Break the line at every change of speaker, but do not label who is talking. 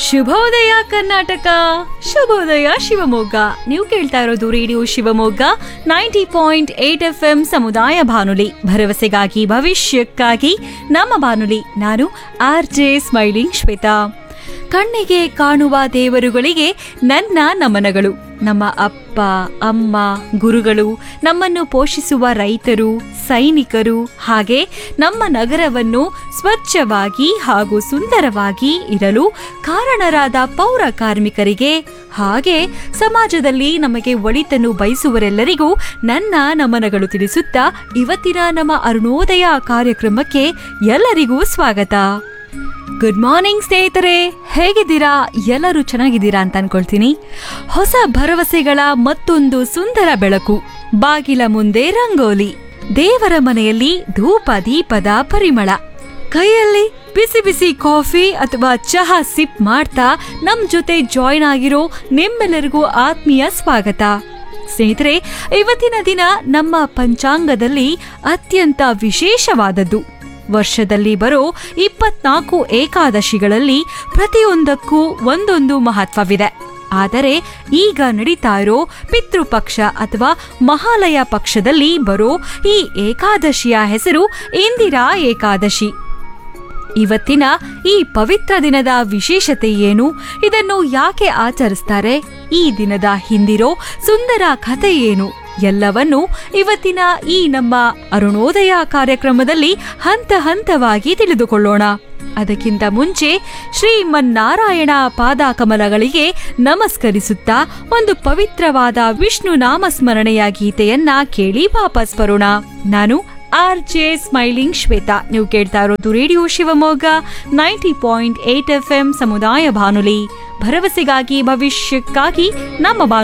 ಶುಭೋದಯ ಕರ್ನಾಟಕ ಶುಭೋದಯ ಶಿವಮೊಗ್ಗ ನೀವು ಕೇಳ್ತಾ ಇರೋದು radio Shivamogga ninety point eight F M ಸಮುದಾಯ ಬಾನುಲಿ ಭರವಸೆಗಾಗಿ ಭವಿಷ್ಯಕ್ಕಾಗಿ ನಮ್ಮ ಬಾನುಲಿ ನಾನು ಆರ್ ಜೆ ಸ್ಮೈಲಿಂಗ್ ಶ್ವೇತಾ ಕಣ್ಣಿಗೆ ಕಾಣುವ ದೇವರುಗಳಿಗೆ ನನ್ನ ನಮನಗಳು ನಮ್ಮ ಅಪ್ಪ ಅಮ್ಮ ಗುರುಗಳು ನಮ್ಮನ್ನು ಪೋಷಿಸುವ ರೈತರು ಸೈನಿಕರು ಹಾಗೆ ನಮ್ಮ ನಗರವನ್ನು ಸ್ವಚ್ಛವಾಗಿ ಹಾಗೂ ಸುಂದರವಾಗಿ ಇರಲು ಕಾರಣರಾದ ಪೌರ ಕಾರ್ಮಿಕರಿಗೆ ಹಾಗೆ ಸಮಾಜದಲ್ಲಿ ನಮಗೆ ಒಳಿತನ್ನು ಬಯಸುವರೆಲ್ಲರಿಗೂ ನನ್ನ ನಮನಗಳು ತಿಳಿಸುತ್ತಾ ಇವತ್ತಿನ ನಮ್ಮ ಅರುಣೋದಯ ಕಾರ್ಯಕ್ರಮಕ್ಕೆ ಎಲ್ಲರಿಗೂ ಸ್ವಾಗತ ಗುಡ್ ಮಾರ್ನಿಂಗ್ ಸ್ನೇಹಿತರೆ ಹೇಗಿದ್ದೀರಾ ಎಲ್ಲರೂ ಚೆನ್ನಾಗಿದ್ದೀರಾ ಅಂತ ಅನ್ಕೊಳ್ತೀನಿ ಹೊಸ ಭರವಸೆಗಳ ಮತ್ತೊಂದು ಸುಂದರ ಬೆಳಕು ಬಾಗಿಲ ಮುಂದೆ ರಂಗೋಲಿ ದೇವರ ಮನೆಯಲ್ಲಿ ಧೂಪ ದೀಪದ ಪರಿಮಳ ಕೈಯಲ್ಲಿ ಬಿಸಿ ಬಿಸಿ ಕಾಫಿ ಅಥವಾ ಚಹಾ ಸಿಪ್ ಮಾಡ್ತಾ ನಮ್ ಜೊತೆ ಜಾಯ್ನ್ ಆಗಿರೋ ನಿಮ್ಮೆಲ್ಲರಿಗೂ ಆತ್ಮೀಯ ಸ್ವಾಗತ ಸ್ನೇಹಿತರೆ ಇವತ್ತಿನ ದಿನ ನಮ್ಮ ಪಂಚಾಂಗದಲ್ಲಿ ಅತ್ಯಂತ ವಿಶೇಷವಾದದ್ದು ವರ್ಷದಲ್ಲಿ ಬರೋ ಇಪ್ಪತ್ನಾಲ್ಕು ಏಕಾದಶಿಗಳಲ್ಲಿ ಪ್ರತಿಯೊಂದಕ್ಕೂ ಒಂದೊಂದು ಮಹತ್ವವಿದೆ ಆದರೆ ಈಗ ನಡೀತಾ ಇರೋ ಪಿತೃಪಕ್ಷ ಅಥವಾ ಮಹಾಲಯ ಪಕ್ಷದಲ್ಲಿ ಬರೋ ಈ ಏಕಾದಶಿಯ ಹೆಸರು ಇಂದಿರಾ ಏಕಾದಶಿ ಇವತ್ತಿನ ಈ ಪವಿತ್ರ ದಿನದ ವಿಶೇಷತೆ ಏನು ಇದನ್ನು ಯಾಕೆ ಆಚರಿಸ್ತಾರೆ ಈ ದಿನದ ಹಿಂದಿರೋ ಸುಂದರ ಕಥೆ ಏನು ಎಲ್ಲವನ್ನು ಇವತ್ತಿನ ಈ ನಮ್ಮ ಅರುಣೋದಯ ಕಾರ್ಯಕ್ರಮದಲ್ಲಿ ಹಂತ ಹಂತವಾಗಿ ತಿಳಿದುಕೊಳ್ಳೋಣ ಅದಕ್ಕಿಂತ ಮುಂಚೆ ಶ್ರೀಮನ್ನಾರಾಯಣ ಪಾದಾಕಮಲಗಳಿಗೆ ನಮಸ್ಕರಿಸುತ್ತಾ ಒಂದು ಪವಿತ್ರವಾದ ವಿಷ್ಣು ನಾಮಸ್ಮರಣೆಯ ಗೀತೆಯನ್ನ ಕೇಳಿ ವಾಪಸ್ ಬರೋಣ ನಾನು ಆರ್ ಜೆ ಸ್ಮೈಲಿಂಗ್ ಶ್ವೇತಾ ನೀವು ಕೇಳ್ತಾ ಇರೋದು radio Shivamogga ninety point eight F M ಸಮುದಾಯ ಬಾನುಲಿ ಭರವಸೆಗಾಗಿ ಭವಿಷ್ಯಕ್ಕಾಗಿ ನಮ್ಮ ಬಾನು